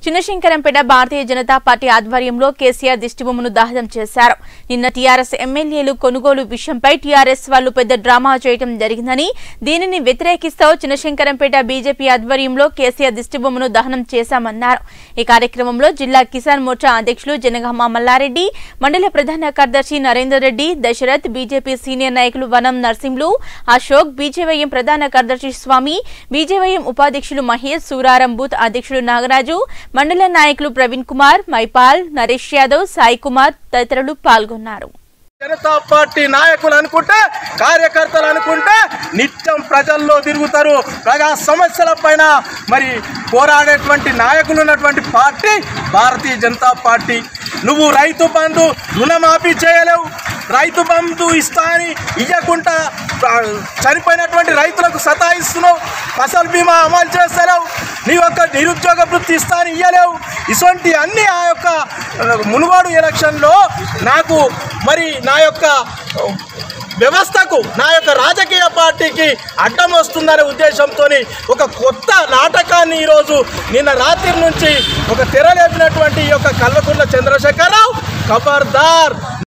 చిన్నశంకరంపేట భారతీయ Janata party ఆధ్వర్యంలో కేసీఆర్ దిష్టిబొమ్మను దహనం చేశారు నిన్న టీఆర్ఎస్ ఎమ్మెల్యేలు కొనుగోలు విషయంపై టీఆర్ఎస్ వాళ్లు పెద్ద డ్రామా చేయడం జరిగిందని దీనిని వ్యతిరేకిస్తూ చిన్నశంకరంపేట బీజేపీ ఆధ్వర్యంలో కేసీఆర్ దిష్టిబొమ్మను దహనం చేశామన్నారు ఈ కార్యక్రమంలో జిల్లా కిసాన్ మోర్చా అధ్యక్షులు జనగామ మల్లారెడ్డి మండల ప్రధాన కార్యదర్శి నరేందర్ రెడ్డి దశరథ్ బీజేపీ సీనియర్ నాయకులు వనం నర్సింహులు అశోక్ బీజేవైఎం ప్రధాన కార్యదర్శి స్వామి బీజేవైఎం ఉపాధ్యక్షులు మహేష్ సూరారం బూత్ అధ్యక్షులు నాగరాజు మండల నాయకులు ప్రవీణ్ కుమార్ మైపాల్ నరేష్ యాదవ్ సాయి కుమార్ తదితరులు పాల్గొన్నారు జనతా పార్టీ నాయకులు అనుకుంటే కార్యకర్తలు అనుకుంటే నిత్యం ప్రజల్లో తిరుగుతారు ప్రజా సమస్యల పైన మరి పోరాడేటువంటి నాయకులు ఉన్నటువంటి పార్టీ భారతీయ జనతా పార్టీ నువ్వు రైతు బంధు రుణమాఫీ చేయలేవు రైతు బంధు ఇస్తా అని ఇవ్వకుండా ఆ, చనిపోయినటువంటి రైతులకు సతాయిస్తున్నావు ఫసల్ బీమా అమలు చేస్తలేవు నీ యొక్క నిరుద్యోగ వృత్తి ఇస్తా అని ఇవ్వలేవు ఇటువంటి అన్ని ఆ యొక్క ఆ, మునుగోడు ఎలక్షన్లో నాకు మరి నా యొక్క ఆ, వ్యవస్థకు నా యొక్క రాజకీయ పార్టీకి అడ్డం వస్తుందనే ఉద్దేశంతో ఒక కొత్త నాటకాన్ని ఈరోజు నిన్న రాత్రి నుంచి ఒక తెరలేపినటువంటి ఈ యొక్క కల్వకుంట్ల చంద్రశేఖరరావు ఖబర్దార్